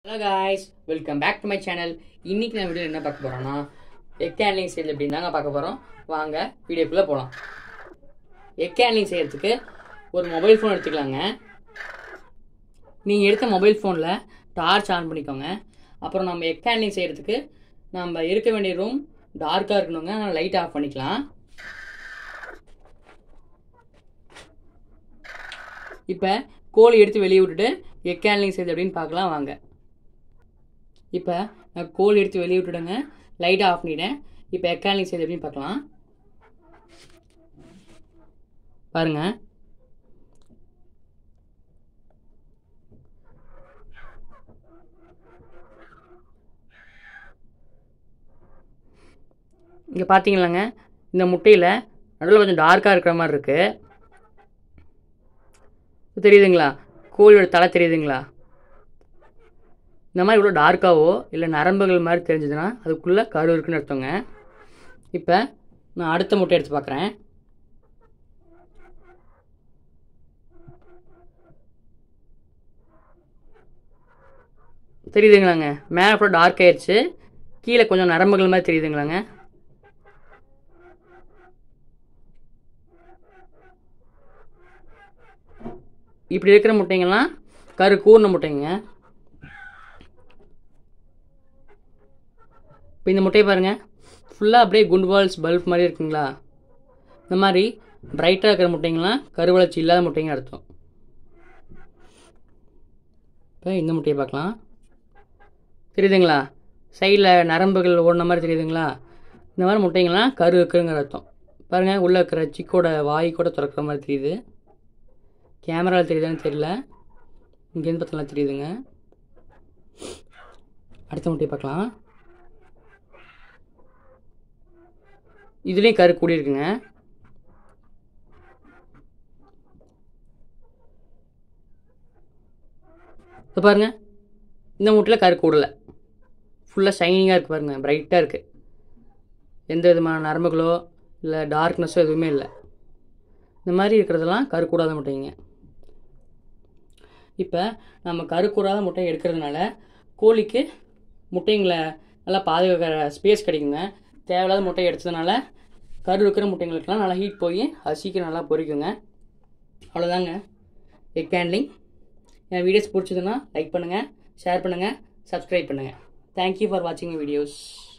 hello guys welcome back to my channel இன்னைக்கு நான் video என்ன பார்க்க போறோம்னா எக் ஹேண்ட்லிங் செய்யறது எப்படின்னு தாங்க பார்க்க போகிறோம் வாங்க வீடியோக்குள்ளே போகலாம் எக் ஹேண்ட்லிங் செய்யறதுக்கு ஒரு மொபைல் ஃபோன் எடுத்துக்கலாங்க நீங்கள் எடுத்த மொபைல் ஃபோனில் டார்ச் ஆன் பண்ணிக்கோங்க அப்புறம் நம்ம எக் ஹேண்ட்லிங் செய்யறதுக்கு நம்ம இருக்க வேண்டிய ரூம் டார்க்காக இருக்கணுங்க அதனால் லைட் ஆஃப் பண்ணிக்கலாம் இப்போ கோழி எடுத்து வெளியே விட்டுட்டு எக் ஹேண்ட்லிங் செய்யுது அப்படின்னு பார்க்கலாம் வாங்க இப்போ நான் கோழி எடுத்து வெளியே விட்டுடுங்க லைட்டை ஆஃப் பண்ணிட்டேன் இப்போ எக் ஹேண்ட்லிங் செய்யுது அப்படின்னு பார்க்கலாம் பாருங்க இங்கே பார்த்தீங்களாங்க இந்த முட்டையில் நடுவில் கொஞ்சம் டார்க்காக இருக்கிற மாதிரி இருக்குது தெரியுதுங்களா கோழியோட தலை தெரியுதுங்களா இந்த மாதிரி இவ்வளோ டார்க்காவோ இல்லை நரம்புகள் மாதிரி தெரிஞ்சதுன்னா அதுக்குள்ளே கரு இருக்குன்னு அர்த்தங்க இப்போ நான் அடுத்த முட்டை எடுத்து பார்க்குறேன் தெரியுதுங்களாங்க மேலே ஃபுல்லாக டார்க் ஆயிடுச்சு கீழே கொஞ்சம் நரம்புகள் மாதிரி தெரியுதுங்களாங்க இப்படி இருக்கிற முட்டைங்கள்லாம் கரு கூர்ன முட்டைங்க இப்போ இந்த முட்டையை பாருங்கள் ஃபுல்லாக அப்படியே குண்ட்வால்ஸ் பல்ப் மாதிரி இருக்குங்களா இந்த மாதிரி பிரைட்டாக இருக்கிற முட்டைங்கள்லாம் கருவளர்ச்சி இல்லாத முட்டைங்க அர்த்தம் இப்போ இந்த முட்டையை பார்க்கலாம் தெரியுதுங்களா சைடில் நரம்புகள் ஓடின மாதிரி தெரியுதுங்களா இந்த மாதிரி முட்டைங்கள்லாம் கரு இருக்குங்கிற அர்த்தம் பாருங்கள் உள்ளே இருக்கிற சிக்கோட வாய் கூட திறக்கிற மாதிரி தெரியுது கேமராவில் தெரியுதான்னு தெரியல இங்கேருந்து பார்த்தலாம் தெரியுதுங்க அடுத்த முட்டையை பார்க்கலாம் இதுலேயும் கரு கூடி இருக்குங்க இப்போ பாருங்க இந்த முட்டையில் கரு கூடலை ஃபுல்லாக ஷைனிங்காக இருக்குது பாருங்கள் பிரைட்டாக இருக்குது எந்த விதமான நரம்புகளோ இல்லை டார்க்னஸோ எதுவுமே இல்லை இந்த மாதிரி இருக்கிறதெல்லாம் கரு கூடாத முட்டைங்க இப்போ நம்ம கரு கூடாத முட்டையை எடுக்கிறதுனால கோழிக்கு முட்டைங்களை நல்லா பாதுகாக்கிற ஸ்பேஸ் கிடைக்குங்க தேவையில்லாத முட்டையை எடுத்ததுனால கரு இருக்கிற முட்டைங்களுக்கெல்லாம் நல்லா ஹீட் போய் அது சீக்கிரம் நல்லா பொரிக்குங்க அவ்வளோதாங்க எக் ஹேண்ட்லிங் என் வீடியோஸ் பிடிச்சதுன்னா லைக் பண்ணுங்கள் ஷேர் பண்ணுங்கள் சப்ஸ்கிரைப் பண்ணுங்கள் தேங்க்யூ ஃபார் வாட்சிங் வீடியோஸ்